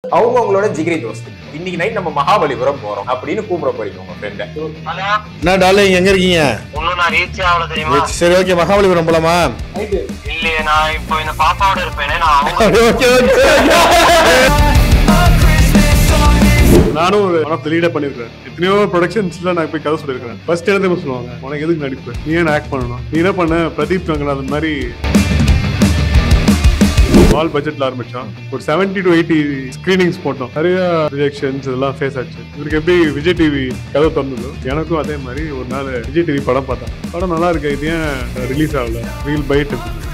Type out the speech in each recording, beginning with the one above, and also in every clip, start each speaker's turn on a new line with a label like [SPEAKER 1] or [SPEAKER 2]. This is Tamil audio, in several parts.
[SPEAKER 1] அவங்க அவங்களோட ஜிகிரி தோஸ்து இன்னைக்கு நைட் நம்ம மகாபலிபுரம் போறோம் அப்படின்னு கூப்பிட போறீங்க உங்க ஃப்ரெண்ட
[SPEAKER 2] ஹலோ
[SPEAKER 3] என்ன டார்லிங் எங்க இருக்கீங்க
[SPEAKER 2] இன்னும் நான் ரீச் ஆகல தெரியுமா
[SPEAKER 3] சரி ஓகே மகாபலிபுரம் போலாமா
[SPEAKER 2] இல்லையே நான் இப்போ இந்த பாப்பாவோட இருப்பேனே நான் அவங்க
[SPEAKER 3] ஓகே ஓகே
[SPEAKER 4] நானும் ஒரு ஒன் ஆஃப் த லீடர் பண்ணிருக்கேன் எத்தனையோ ப்ரொடக்ஷன்ஸ்ல நான் போய் கதை சொல்லியிருக்கேன் ஃபர்ஸ்ட் இடத்துல சொல்லுவாங்க உனக்கு எதுக்கு நடிப்பு நீ ஏன் ஆக்ட் பண்ணணும் நீ என்ன பண்ண பிரதீப் ரங்கநாதன் மாதிரி ஸ்மால் பட்ஜெட்ல ஆரம்பிச்சோம் ஒரு 70 டு எயிட்டி ஸ்கிரீனிங்ஸ் போட்டோம் நிறைய ரிஜெக்ஷன்ஸ் இதெல்லாம் ஃபேஸ் ஆச்சு இவருக்கு எப்படி விஜய் டிவி கதை திறந்ததோ எனக்கும் அதே மாதிரி ஒரு நாள் விஜய் டிவி படம் பார்த்தேன் படம் நல்லா இருக்கு இது ஏன் ரிலீஸ் ஆகல ரீல் பைட்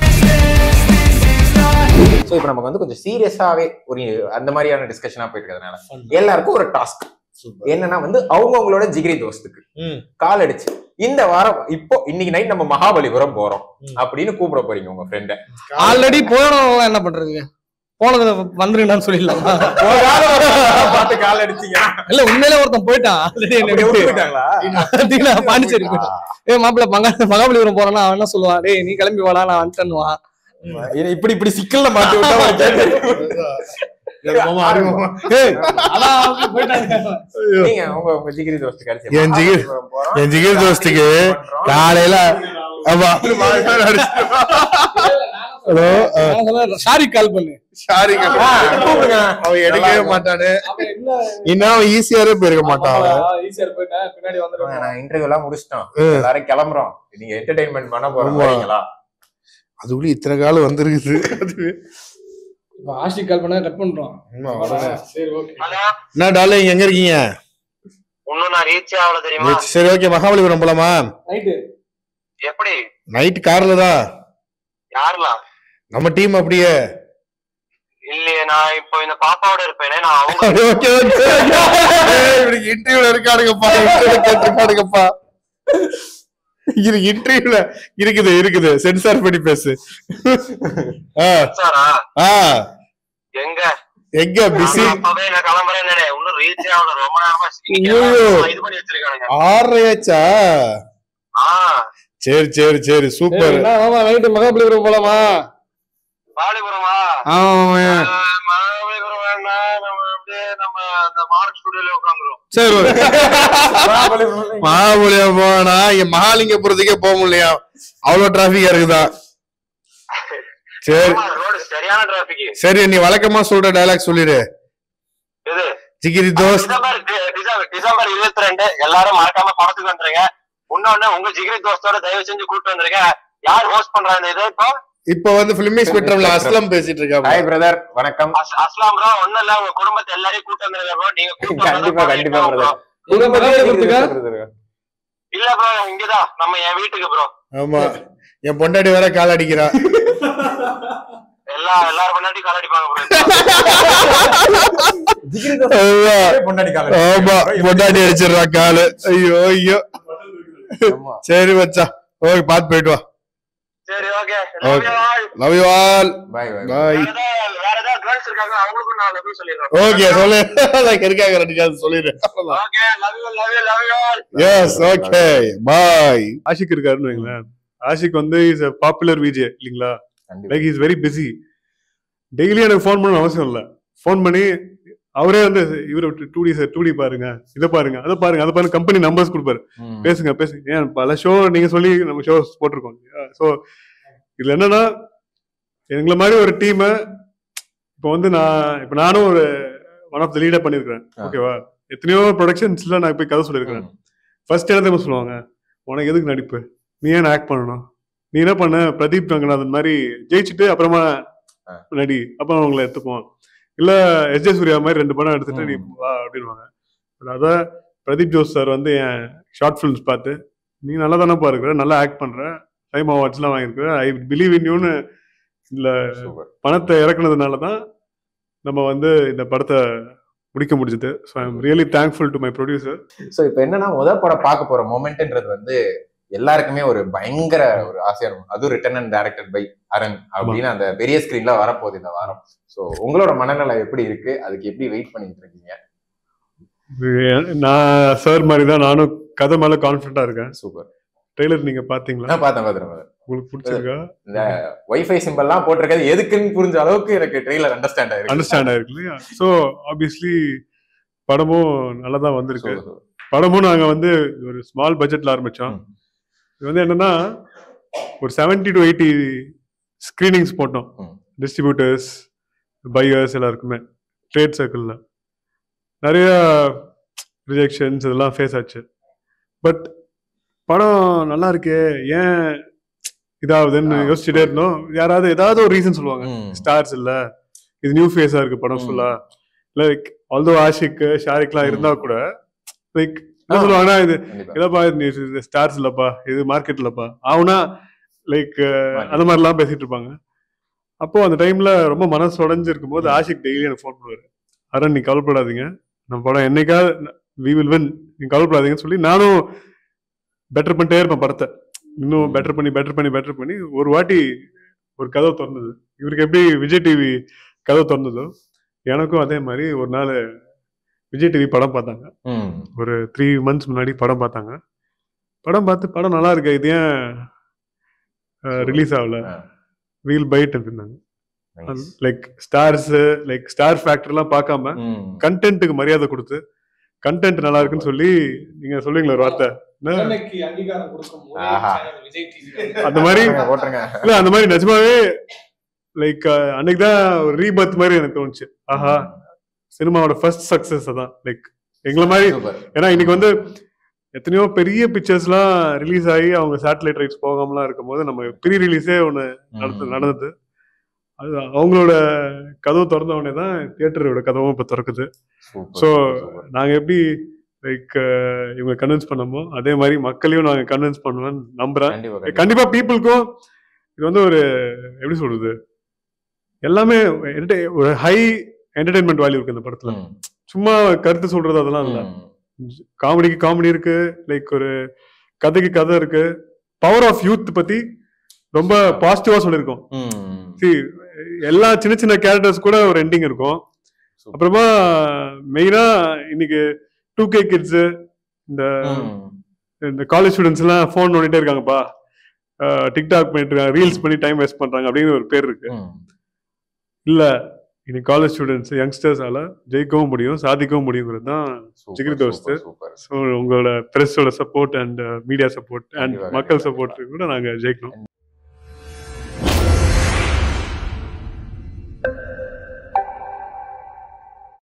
[SPEAKER 1] சோ இப்போ நமக்கு வந்து கொஞ்சம் சீரியஸாவே ஒரு அந்த மாதிரியான டிஸ்கஷனா போயிட்டு இருக்கிறதுனால எல்லாருக்கும் ஒரு டாஸ்க் என்னன்னா வந்து அவங்க அவங்களோட ஜிகிரி தோஸ்துக்கு
[SPEAKER 3] ம்.
[SPEAKER 1] கால் அடிச்சு இந்த வாரம் இப்போ இன்னைக்கு நைட் நம்ம மகாபலிபுரம் போறோம்
[SPEAKER 3] ம்.
[SPEAKER 1] அப்படின்னு கூப்பிட போறீங்க உங்க ஃப்ரெண்ட
[SPEAKER 5] ஆல்ரெடி போனவங்க என்ன பண்றது போனதுல வந்துருங்கன்னு சொல்லிடலாமா
[SPEAKER 1] பார்த்து கால் அடிச்சீங்க
[SPEAKER 5] இல்ல உண்மையிலே ஒருத்தன் போயிட்டான் ஆல்ரெடி என்ன
[SPEAKER 1] அப்படி
[SPEAKER 5] விட்டு.
[SPEAKER 1] ஒத்துக்கிட்டாங்களா?
[SPEAKER 5] தீனா பாண்டிச்சேரி போயிட்டான் ஏ மாப்பிள்ள மகா மகாபலிபுரம் போறானா அவன் என்ன சொல்லுவான் டேய் நீ கிளம்பி வாடா நான் வந்துட்டேன்னுவான்
[SPEAKER 1] இது இப்படி இப்படி சிக்கல்ல மாட்டி விட்டா ஒரு கேள்வி.
[SPEAKER 5] ஏய், அதான் அவங்க போயிட்டாங்க
[SPEAKER 1] நீங்க உங்க உங்க ஜிகிரி தோஸ்து கிடைச்சு
[SPEAKER 3] என் ஜிகிரி-
[SPEAKER 1] மகாபலிபுரம் போறோம்.
[SPEAKER 3] என் ஜிகிர் தோஸ்துக்கு
[SPEAKER 1] பண்றோம்.
[SPEAKER 3] காலையில ஆமா ஹலோ
[SPEAKER 5] சாரி கால் பண்ணு
[SPEAKER 1] ஆ, கூப்பிடுங்க.
[SPEAKER 3] அவன் எடுக்கவே மாட்டானு இன்னும் அவன் ஈஸியாவே போயிருக்க மாட்டான் அவன்.
[SPEAKER 5] ஈஸியா போயிட்டேன் பின்னாடி வந்துருவாங்க
[SPEAKER 1] நான் இன்டர்வியூ எல்லாம் முடிச்சிட்டோம் எல்லாரும் கிளம்புறோம் நீங்க என்டர்டைன்மெண்ட் பண்ண போறோம்
[SPEAKER 3] ஆமா.
[SPEAKER 1] வரீங்களா
[SPEAKER 3] அதுக்குள்ள இத்தனை காலம் வந்திருக்குது அது
[SPEAKER 5] இப்ப ஆஷிக் கால் பண்ணா கட் பண்றோம்
[SPEAKER 3] ஆமா, அவ்வளவுதான்.
[SPEAKER 5] சரி ஓகே
[SPEAKER 2] ஹலோ
[SPEAKER 3] என்ன டார்லிங் எங்க இருக்கீங்க
[SPEAKER 2] இன்னும் நான் ரீச் ஆகல தெரியுமா
[SPEAKER 3] சரி ஓகே மகாபலிபுரம் போலாமா
[SPEAKER 5] நைட்டு
[SPEAKER 2] எப்படி
[SPEAKER 3] நைட் கார்ல தான்
[SPEAKER 2] யாருலாம்
[SPEAKER 3] நம்ம டீம் அப்படியே
[SPEAKER 2] இல்லையே நான் இப்போ இந்த பாப்பாவோட இருப்பேனே நான் அவங்க
[SPEAKER 3] ஓகே ஓகே இவனுக்கு இன்டர்வியூல இருக்கானுங்கப்பா இன்டர்வியூல கேட்டிருக்கானுங்கப்பா இது இன்டர்வியூல இருக்குது இருக்குது சென்சார் பண்ணி பேசு ஆ
[SPEAKER 2] சாரா
[SPEAKER 3] ஆ
[SPEAKER 2] எங்க
[SPEAKER 3] எங்க பிஸி
[SPEAKER 2] நான் அப்பவே நான் கிளம்புறேன் நினை. இன்னும் ரீச் ஆகல ரொம்ப நேரமா
[SPEAKER 3] ஐயோ.
[SPEAKER 2] இது பண்ணி வச்சிருக்கானுங்க
[SPEAKER 3] ஆறையாச்சா
[SPEAKER 2] ஆ
[SPEAKER 3] சரி சரி சரி சூப்பர்
[SPEAKER 5] நைட்டு மகாபலிபுரம் போலாமா
[SPEAKER 2] பாலிபுரமா
[SPEAKER 5] ஆமா
[SPEAKER 2] ஆஹ், மகாபலிபுரம் வேண்டாம் நம்ம அப்படியே நம்ம அந்த மார்க் ஸ்டுடியோல உட்காந்துரும்
[SPEAKER 5] சரி ஓகே
[SPEAKER 3] மகாபலியா போனா இங்க மகாலிங்கபுரத்துக்கே போக முடியலையா அவ்வளவு டிராபிக்கா இருக்குதா சரி
[SPEAKER 2] ரோடு சரியான டிராபிக்
[SPEAKER 3] சரி நீ வழக்கமா சொல்ற டயலாக் சொல்லிடு
[SPEAKER 2] இது
[SPEAKER 3] ஜிகிரி தோஸ்
[SPEAKER 2] டிசம்பர் டி- டிசம்பர் டிசம்பர் இருபத்தி ரெண்டு எல்லாரும் மறக்காம படத்துக்கு வந்துருங்க இன்னொன்னு உங்க ஜிகிரி தோஸ்தோட தயவு செஞ்சு கூட்டு வந்துருங்க யார் ஹோஸ்ட் பண்றா இந்த இது இப்போ
[SPEAKER 3] இப்ப வந்து பிலிமிக் ஸ்பெக்ட்ரம்ல அஸ்லம் பேசிட்டு இருக்காங்க
[SPEAKER 1] ஹாய் பிரதர் வணக்கம்
[SPEAKER 2] அஸ்- அஸ்லாம் ப்ரோ ஒண்ணும் இல்ல உங்க குடும்பத்தை எல்லாரையும் கூட்டு வந்துருங்க ப்ரோ நீங்க கூட்டு வந்தா
[SPEAKER 1] கண்டிப்பா
[SPEAKER 2] bro,
[SPEAKER 1] கண்டிப்பா
[SPEAKER 2] bro.
[SPEAKER 1] பிரதர்
[SPEAKER 5] எங்க மகாபலிபுரத்துக்கா
[SPEAKER 2] இல்ல ப்ரோ இங்கதான் நம்ம என் வீட்டுக்கு ப்ரோ
[SPEAKER 3] ஆமா என் பொண்டாட்டி வேற கால் அடிக்கிறா
[SPEAKER 2] எல்லா எல்லாரும் முன்னாடி கால் அடிப்பாங்க ப்ரோ
[SPEAKER 3] ஆமா.
[SPEAKER 1] பொண்டாடி
[SPEAKER 3] ஆமா பொண்டாட்டி அடிச்சிடுறா காலு ஐயோ ஐயோ
[SPEAKER 1] ஆமா.
[SPEAKER 3] சரி வச்சா ஓகே பாத்து போயிட்டு வா
[SPEAKER 2] சரி okay
[SPEAKER 3] Okay. Love you all
[SPEAKER 1] bye bye
[SPEAKER 3] bye
[SPEAKER 2] வேற ஏதாவது கேர்ள்ஸ் இருக்காங்க அவங்களுக்கும் நான் லவ் சொல்லிடுறேன்
[SPEAKER 3] ஓகே சொல்லு அதான் இருக்காங்க ரெண்டு சொல்லிடு
[SPEAKER 2] okay love you love you love you all
[SPEAKER 3] yes okay bye
[SPEAKER 4] Ashiq இருக்காருன்னு வைங்களேன் ஆஷிக் வந்து இஸ் a பாப்புலர் விஜே இல்லைங்களா
[SPEAKER 1] கண்டிப்பா
[SPEAKER 4] like is very busy daily எனக்கு ஃபோன் பண்ண அவசியம் இல்லை ஃபோன் பண்ணி அவரே வந்து இவரை டூ டி டூ டி பாருங்க இதை பாருங்க அதை பாருங்க அதை பாருங்க கம்பெனி நம்பர்ஸ் கொடுப்பாரு
[SPEAKER 1] ம்.
[SPEAKER 4] பேசுங்க பேசுங்க ஏன் பல ஷோ நீங்க சொல்லி நம்ம ஷோ போட்டிருக்கோம் ஸோ இதுல என்னன்னா எங்களை மாதிரி ஒரு டீமை இப்போ வந்து நான் இப்போ நானும் ஒரு ஒன் ஆஃப் த லீடர் பண்ணியிருக்கிறேன்
[SPEAKER 1] ஆ.
[SPEAKER 4] ஓகேவா எத்தனையோ ப்ரொடக்ஷன்ஸ்ல நான் போய் கதை சொல்லியிருக்கிறேன்
[SPEAKER 1] ம்.
[SPEAKER 4] ஃபர்ஸ்ட் இடத்துல சொல்லுவாங்க உனக்கு எதுக்கு நடிப்பு நீ ஏன் ஆக்ட் பண்ணணும் நீ என்ன பண்ண பிரதீப் ரங்கநாதன் மாதிரி ஜெயிச்சுட்டு அப்புறமா
[SPEAKER 1] ஆ.
[SPEAKER 4] நடி அப்புறம் உங்களை எடுத்துப்போம் இல்ல எஸ் ஜே சூர்யா மாதிரி ரெண்டு படம் எடுத்துட்டு நீ
[SPEAKER 1] ம்.
[SPEAKER 4] வா அப்படின்வாங்க But அத பிரதீப் ஜோஸ் சார் வந்து என் ஷார்ட் ஃபிலிம்ஸ் பார்த்து நீ நல்லா தானே பாருக்குற நல்லா ஆக்ட் பண்ற டைம் அவார்ட்ஸ்லாம் வாங்கியிருக்கிற ஐ பிலீவ் இன் யூன்னு இல்ல
[SPEAKER 1] Super.
[SPEAKER 4] பணத்தை இறக்குனதுனால தான் நம்ம வந்து இந்த படத்தை முடிக்க முடிஞ்சது so I am really thankful to my producer
[SPEAKER 1] so இப்போ என்னன்னா முத படம் பார்க்க போற மொமெண்ட்ன்றது வந்து எல்லாருக்குமே ஒரு பயங்கர ஒரு ஆசையா இருக்கும் அதுவும் ரிட்டன் அண்ட் டைரக்டட் பை அரண் அப்படின்னு அந்த பெரிய ஸ்கிரீன்ல வரப்போகுது இந்த வாரம் சோ உங்களோட மனநிலை எப்படி இருக்கு அதுக்கு எப்படி வெயிட் பண்ணிட்டு இருக்கீங்க
[SPEAKER 4] நான் சார் மாதிரி தான் நானும் கதை மேல கான்ஃபிடண்டா இருக்கேன்
[SPEAKER 1] சூப்பர்
[SPEAKER 4] ட்ரெய்லர் நீங்க பாத்தீங்களா
[SPEAKER 1] நான் பார்த்தேன் பார்த்தேன் பார்த்தேன்.
[SPEAKER 4] உங்களுக்கு பிடிச்சிருக்கா
[SPEAKER 1] இந்த வைஃபை சிம்பிள்லாம் போட்டிருக்கிறது எதுக்குன்னு புரிஞ்ச அளவுக்கு எனக்கு ட்ரெய்லர் அண்டர்ஸ்டாண்ட் ஆயிருக்கு
[SPEAKER 4] அண்டர்ஸ்டாண்ட் ஆயிருக்கு இல்லையா ஸோ ஆப்வியஸ்லி படமும் நல்லா தான் வந்திருக்கு
[SPEAKER 1] So,
[SPEAKER 4] படமும் நாங்க வந்து ஒரு ஸ்மால் பட்ஜெட்ல ஆரம்பிச்சோம்
[SPEAKER 1] ம்.
[SPEAKER 4] இது வந்து என்னன்னா ஒரு 70 டு எயிட்டி ஸ்கிரீனிங்ஸ் போட்டோம்
[SPEAKER 1] ம்.
[SPEAKER 4] டிஸ்ட்ரிபியூட்டர்ஸ் பையர்ஸ் எல்லாருக்குமே ட்ரேட் சர்க்கிளில் நிறைய ரிஜெக்ஷன்ஸ் இதெல்லாம் ஃபேஸ் ஆச்சு பட் படம் நல்லா இருக்கே ஏன் இதாகுதுன்னு
[SPEAKER 1] ஆ,
[SPEAKER 4] யோசிச்சுட்டே இருந்தோம் யாராவது ஏதாவது ஒரு ரீசன் சொல்லுவாங்க
[SPEAKER 1] ம்.
[SPEAKER 4] ஸ்டார்ஸ் இல்ல இது நியூ ஃபேஸா இருக்கு படம்
[SPEAKER 1] ம்.
[SPEAKER 4] ஃபுல்லா லைக் ஆல்தோ ஆஷிக் ஷாரிக்லாம்
[SPEAKER 1] ம்.
[SPEAKER 4] இருந்தா கூட லைக் என்ன
[SPEAKER 1] ஆ.
[SPEAKER 4] சொல்லுவாங்கன்னா இது
[SPEAKER 1] கண்டிப்பா.
[SPEAKER 4] இல்லப்பா இது ஸ்டார்ஸ் இல்லப்பா இது மார்க்கெட் இல்லப்பா ஆகுனா லைக்
[SPEAKER 1] Market.
[SPEAKER 4] அந்த மாதிரிலாம் பேசிட்டு இருப்பாங்க அப்போ அந்த டைம்ல ரொம்ப மனசு உடஞ்சு இருக்கும்போது ஆஷிக் டெய்லி எனக்கு ஃபோன் பண்ணுவாரு அரண் நீ கவலைப்படாதீங்க நம்ம படம் என்னைக்காவது வி வில் வின் நீங்க கவலைப்படாதீங்கன்னு சொல்லி நானும் பெட்டர் பண்ணிட்டே இருப்பேன் படத்தை இன்னும்
[SPEAKER 1] ம்.
[SPEAKER 4] பெட்டர் பண்ணி பெட்டர் பண்ணி பெட்டர் பண்ணி ஒரு வாட்டி ஒரு கதவு திறந்தது இவருக்கு எப்படி விஜய் டிவி கதவு திறந்ததோ எனக்கும் அதே மாதிரி ஒரு நாள் விஜய் டிவி படம் பார்த்தாங்க
[SPEAKER 1] ம்.
[SPEAKER 4] ஒரு த்ரீ மந்த்ஸ் முன்னாடி படம் பார்த்தாங்க படம் பார்த்து படம் நல்லா இருக்கு இது ஏன் ரிலீஸ் ஆகல
[SPEAKER 1] ஆ.
[SPEAKER 4] வீல் பைட் அப்படின்னாங்க
[SPEAKER 1] Nice.
[SPEAKER 4] Like stars like star ஃபேக்டர்லாம் பார்க்காம
[SPEAKER 1] ம்.
[SPEAKER 4] கண்டென்ட்டுக்கு மரியாதை கொடுத்து கண்டென்ட் நல்லா இருக்குன்னு சொல்லி நீங்க சொல்லுவீங்களா ஒரு வார்த்தை என்ன?
[SPEAKER 5] திறமைக்கு அங்கீகாரம் கொடுக்கும் ஒரே
[SPEAKER 1] ஆஹா.
[SPEAKER 5] channel விஜய் டிவி
[SPEAKER 4] அந்த மாதிரி
[SPEAKER 1] போட்டுருங்க, போட்டுருங்க
[SPEAKER 4] இல்ல அந்த மாதிரி நிஜமாவே லைக் அன்னைக்கு தான் ஒரு ரீபர்த் மாதிரி எனக்கு தோணுச்சு ஆஹா சினிமாவோட ஃபர்ஸ்ட் சக்சஸ் அதான் லைக் எங்களை மாதிரி
[SPEAKER 1] சூப்பர்
[SPEAKER 4] ஏன்னா இன்னைக்கு வந்து எத்தனையோ பெரிய பிக்சர்ஸ்லாம் ரிலீஸ் ஆகி அவங்க சேட்டலைட் ரைட்ஸ் போகாமலாம் இருக்கும்போது நம்ம ப்ரீ ரிலீஸே ஒன்று நடந்து நடந்தது அது அவங்களோட கதவு திறந்த உடனே தான் தியேட்டரோட கதவும் இப்போ திறக்குது ஸோ நாங்கள் எப்படி லைக் இவங்க கன்வின்ஸ் பண்ணமோ அதே மாதிரி மக்களையும் நாங்கள் கன்வின்ஸ் பண்ணுவேன்னு நம்புறேன்
[SPEAKER 1] கண்டிப்பா கண்டிப்பா.
[SPEAKER 4] கண்டிப்பா பீப்புளுக்கும் இது வந்து ஒரு எப்படி சொல்றது எல்லாமே entertain- ஒரு ஹை என்டர்டைன்மெண்ட் வேல்யூ இருக்கு இந்த படத்துல
[SPEAKER 1] ம்.
[SPEAKER 4] சும்மா கருத்து சொல்றது அதெல்லாம் இல்ல
[SPEAKER 1] ம்.
[SPEAKER 4] காமெடிக்கு காமெடி இருக்கு லைக் ஒரு கதைக்கு கதை இருக்கு பவர் ஆஃப் யூத் பத்தி ரொம்ப பாசிட்டிவா சொல்லியிருக்கோம்
[SPEAKER 1] ம்.
[SPEAKER 4] See, எல்லா சின்ன சின்ன கேரக்டர்ஸ் கூட ஒரு எண்டிங் இருக்கும்
[SPEAKER 1] Super.
[SPEAKER 4] அப்புறமா மெயினா இன்னைக்கு டூ கே கிட்ஸ் இந்த
[SPEAKER 1] ம்.
[SPEAKER 4] இந்த காலேஜ் ஸ்டூடெண்ட்ஸ் எல்லாம் ஃபோன் நோண்டிட்டே இருக்காங்கப்பா டிக்டாக் பண்ணிட்டு இருக்காங்க ரீல்ஸ் பண்ணி டைம் வேஸ்ட் பண்றாங்க அப்படின்னு ஒரு பேர் இருக்கு
[SPEAKER 1] ம்.
[SPEAKER 4] இல்ல இன்னைக்கு காலேஜ் ஸ்டூடெண்ட்ஸ் யங்ஸ்டர்ஸால ஜெயிக்கவும் முடியும் சாதிக்கவும் முடியுங்கிறது தான்
[SPEAKER 1] Super,
[SPEAKER 4] ஜிகிரி தோஸ்து.
[SPEAKER 1] super, super.
[SPEAKER 4] ஸோ உங்களோட பிரஸோட support and media support and
[SPEAKER 1] கண்டிப்பா,
[SPEAKER 4] மக்கள்
[SPEAKER 1] கண்டிப்பா,
[SPEAKER 4] சப்போர்ட் கூட நாங்க ஜெயிக்கணும்